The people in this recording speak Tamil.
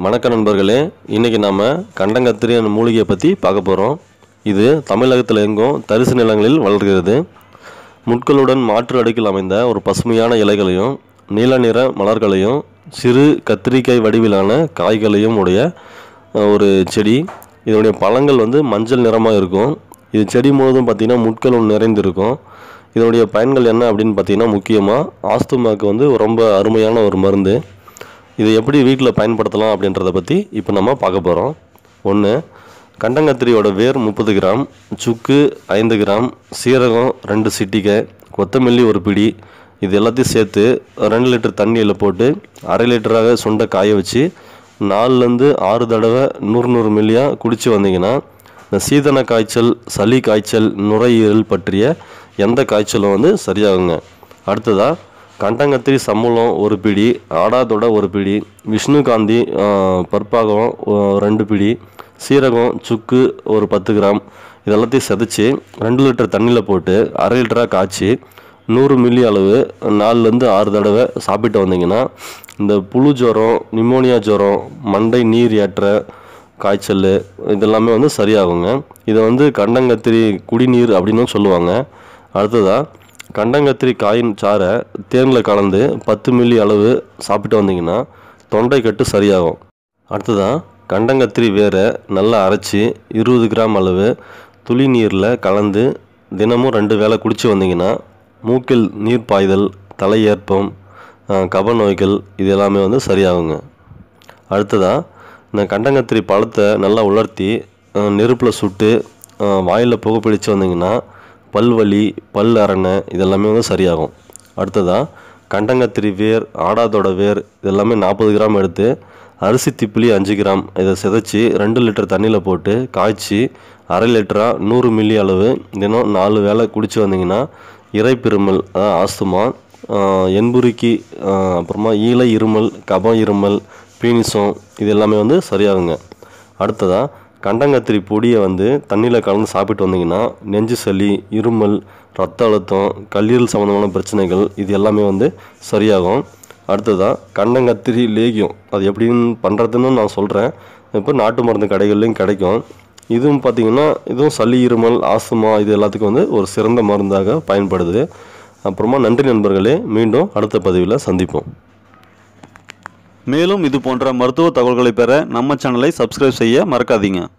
வணக்க நண்பர்களே இன்றைக்கி நாம் கண்டங்கத்திரி என்ற மூலிகையை பற்றி பார்க்க போகிறோம் இது தமிழகத்தில் எங்கும் தரிசு நிலங்களில் வளர்கிறது முட்களுடன் மாற்று அடுக்கில் அமைந்த ஒரு பசுமையான இலைகளையும் நீல நிற மலர்களையும் சிறு கத்திரிக்காய் வடிவிலான காய்களையும் உடைய அஹ், ஒரு செடி இதனுடைய பழங்கள் வந்து மஞ்சள் நிறமாக இருக்கும் இது செடி முழுவதும் பார்த்திங்கன்னா முட்களும் நிறைந்திருக்கும் இதனுடைய பயன்கள் என்ன அப்படின்னு பார்த்தீங்கன்னா முக்கியமாக ஆஸ்துமாவுக்கு வந்து ரொம்ப அருமையான ஒரு மருந்து இதை எப்படி வீட்டில் பயன்படுத்தலாம் அப்படின்றத பற்றி இப்போ நம்ம பார்க்க போகிறோம் ஒன்று கண்டங்கத்திரியோட வேர் முப்பது கிராம் சுக்கு ஐந்து கிராம் சீரகம் ரெண்டு சிட்டிகை கொத்தமல்லி ஒரு பிடி இது எல்லாத்தையும் சேர்த்து ரெண்டு லிட்டர் தண்ணியில் போட்டு அரை லிட்டராக சுண்டை காய வச்சு நாலுலேருந்து ஆறு தடவை நூறு நூறு மில்லியாக குடிச்சு வந்தீங்கன்னா இந்த சீதன காய்ச்சல் சளி காய்ச்சல் நுரையீரல் பற்றிய எந்த காய்ச்சலும் வந்து சரியாகுங்க அடுத்ததாக கண்டங்கத்திரி சம்பளம் ஒரு பிடி ஆடாதொடை ஒரு பிடி விஷ்ணுகாந்தி ஆஹ், பற்பாகம் ஒ- ரெண்டு பிடி சீரகம் சுக்கு ஒரு பத்து கிராம் இதெல்லாத்தையும் செதைச்சி ரெண்டு லிட்டர் தண்ணியில் போட்டு அரை லிட்டராக காய்ச்சி நூறு மில்லி அளவு நாலுலேருந்து ஆறு தடவை சாப்பிட்டு வந்தீங்கன்னா இந்த புழு ஜுரம் நிமோனியா ஜுரம் மண்டை நீர் ஏற்ற காய்ச்சல் இதெல்லாமே வந்து சரியாகுங்க இதை வந்து கண்டங்கத்திரி குடிநீர் அப்படின்னு சொல்லுவாங்க அடுத்ததாக கண்டங்கத்திரி காயின் சாறை தேனில் கலந்து பத்து மில்லி அளவு சாப்பிட்டு வந்தீங்கன்னா தொண்டை கட்டு சரியாகும் அடுத்ததாக கண்டங்கத்திரி வேரை நல்லா அரைச்சி இருபது கிராம் அளவு துளி நீரில் கலந்து தினமும் ரெண்டு வேளை குடிச்சு வந்தீங்கன்னா மூக்கில் நீர் பாய்தல் தலையேற்பம் அஹ், கப நோய்கள் இது எல்லாமே வந்து சரியாகுங்க அடுத்ததாக இந்த கண்டங்கத்திரி பழத்தை நல்லா உலர்த்தி நெருப்பில் சுட்டு வாயில் புகை பிடிச்சு வந்தீங்கன்னா பல்வலி பல் அரணை இதெல்லாமே வந்து சரியாகும் அடுத்ததாக கண்டங்கத்திரி வேர் ஆடாதோட வேர் இதெல்லாமே நாற்பது கிராம் எடுத்து அரிசி திப்பிலி அஞ்சு கிராம் இதை சிதைச்சி ரெண்டு லிட்டர் தண்ணியில் போட்டு காய்ச்சி அரை லிட்டராக நூறு மில்லி அளவு தினம் நாலு வேளை குடிச்சு வந்தீங்கன்னா இறைப்பிருமல் அதாவது ஆஸ்துமா ஆஹ் என்புருக்கி ஆஹ் அப்புறமா ஈலை இருமல் கபம் இருமல் பீனிசம் இது எல்லாமே வந்து சரியாகுங்க அடுத்ததாக கண்டங்கத்திரி பொடியை வந்து தண்ணியில் கலந்து சாப்பிட்டு வந்தீங்கன்னா நெஞ்சு சளி இருமல் ரத்த அழுத்தம் கல்லீரல் சம்மந்தமான பிரச்சனைகள் இது எல்லாமே வந்து சரியாகும் அடுத்ததாக கண்டங்கத்திரி லேகியம் அது எப்படின்னு பண்ணுறதுன்னு நான் சொல்கிறேன் இப்போ நாட்டு மருந்து கடைகள்லையும் கிடைக்கும் இதுவும் பார்த்திங்கன்னா இதுவும் சளி இருமல் ஆஸ்துமா இது எல்லாத்துக்கும் வந்து ஒரு சிறந்த மருந்தாக பயன்படுது அப்புறமா நன்றி நண்பர்களே மீண்டும் அடுத்த பதிவில் சந்திப்போம் மேலும் இது போன்ற மருத்துவ தகவல்களை பெற நம்ம சேனலை சப்ஸ்கிரைப் செய்ய மறக்காதீங்க